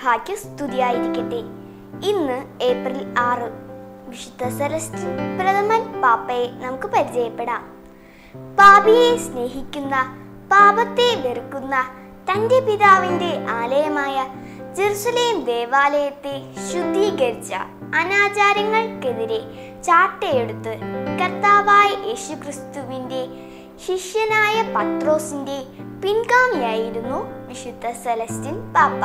മിശിഹായ്ക്ക് സ്തുതിയായിരിക്കട്ടെ ഇന്ന് ഏപ്രിൽ ആറ് വിശുദ്ധ സെലസ്റ്റിൻ പ്രഥമൻ പാപ്പയെ നമുക്ക് പരിചയപ്പെടാം പാപിയെ സ്നേഹിക്കുന്ന പാപത്തെ വെറുക്കുന്ന തന്റെ പിതാവിന്റെ ആലയമായ ജെറുസലേം ദേവാലയത്തെ ശുദ്ധീകരിച്ച അനാചാരങ്ങൾക്കെതിരെ ചാട്ടയെടുത്ത് കർത്താവായ യേശുക്രിസ്തുവിന്റെ ശിഷ്യനായ പത്രോസിന്റെ പിൻഗാമിയായിരുന്നു വിശുദ്ധ സെലസ്റ്റിൻ പാപ്പ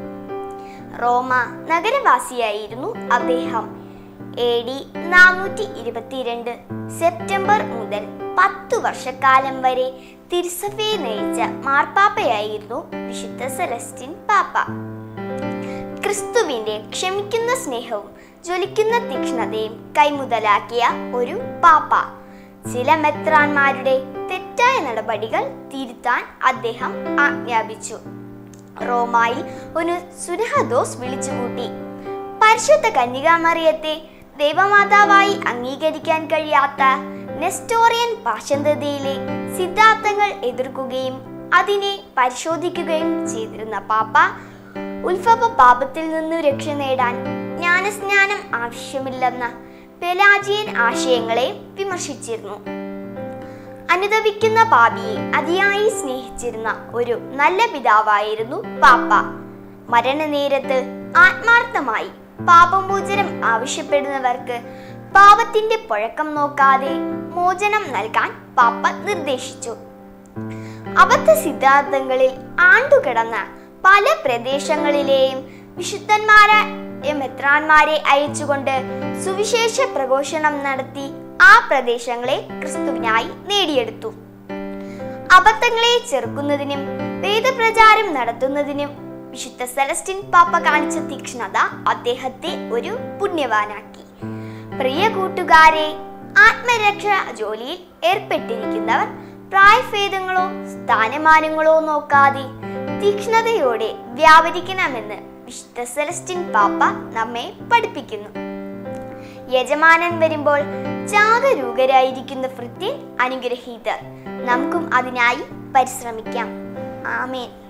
റോമ നഗരവാസിയായിരുന്നു അദ്ദേഹം എ ഡി നാനൂറ്റി ഇരുപത്തിരണ്ട് സെപ്റ്റംബർ മുതൽ പത്തു വർഷക്കാലം വരെ തിരുസഭയെ നയിച്ച മാർപ്പാപ്പയായിരുന്നു വിശുദ്ധ സെലസ്റ്റിൻ പാപ്പ ക്രിസ്തുവിന്റെ ക്ഷമിക്കുന്ന സ്നേഹവും ജ്വലിക്കുന്ന തീക്ഷ്ണതയും കൈമുതലാക്കിയ ഒരു പാപ്പ ചില മെത്രാന്മാരുടെ തെറ്റായ നടപടികൾ തിരുത്താൻ അദ്ദേഹം ആജ്ഞാപിച്ചു റോമായിൽ ഒരു സുരഹദോസ് വിളിച്ചുകൂട്ടി പരിശുദ്ധ കന്യകാമറിയത്തെ ദൈവമാതാവായി അംഗീകരിക്കാൻ കഴിയാത്ത നെസ്റ്റോറിയൻ പാശന്തതയിലെ സിദ്ധാന്തങ്ങൾ എതിർക്കുകയും അതിനെ പരിശോധിക്കുകയും ചെയ്തിരുന്ന പാപ്പ ഉത്ഭവ പാപത്തിൽ നിന്ന് രക്ഷ നേടാൻ ജ്ഞാനസ്നാനം ആവശ്യമില്ലെന്ന പെലാജിയൻ ആശയങ്ങളെ വിമർശിച്ചിരുന്നു അനുദപിക്കുന്ന പാപിയെ അതിയായി സ്നേഹിച്ചിരുന്ന ഒരു നല്ല പിതാവായിരുന്നു പാപ്പ മരണനേരത്ത് ആത്മാർത്ഥമായി പാപമോചനം ആവശ്യപ്പെടുന്നവർക്ക് പാപത്തിന്റെ പുഴക്കം നോക്കാതെ മോചനം നൽകാൻ പാപ്പ നിർദ്ദേശിച്ചു അബദ്ധ സിദ്ധാന്തങ്ങളിൽ ആണ്ടുകിടന്ന പല പ്രദേശങ്ങളിലെയും വിശുദ്ധന്മാരായ മെത്രാന്മാരെ അയച്ചുകൊണ്ട് സുവിശേഷ പ്രഘോഷണം നടത്തി ആ പ്രദേശങ്ങളെ ക്രിസ്തുവിനായി നേടിയെടുത്തു അബദ്ധങ്ങളെ ചെറുക്കുന്നതിനും വേദപ്രചാരം നടത്തുന്നതിനും വിശുദ്ധ സെലസ്റ്റിൻ പാപ്പ കാണിച്ച തീക്ഷ്ണത അദ്ദേഹത്തെ ഒരു പുണ്യവാനാക്കി പ്രിയ കൂട്ടുകാരെ ആത്മരക്ഷാ ജോലിയിൽ ഏർപ്പെട്ടിരിക്കുന്നവർ പ്രായഭേദങ്ങളോ സ്ഥാനമാനങ്ങളോ നോക്കാതെ തീക്ഷ്ണതയോടെ വ്യാപരിക്കണമെന്ന് വിശുദ്ധ സെലസ്റ്റിൻ പാപ്പ നമ്മെ പഠിപ്പിക്കുന്നു യജമാനൻ വരുമ്പോൾ ജാഗരൂകരായിരിക്കുന്ന ഭൃത്യൻ അനുഗ്രഹീതർ നമുക്കും അതിനായി പരിശ്രമിക്കാം ആമേൻ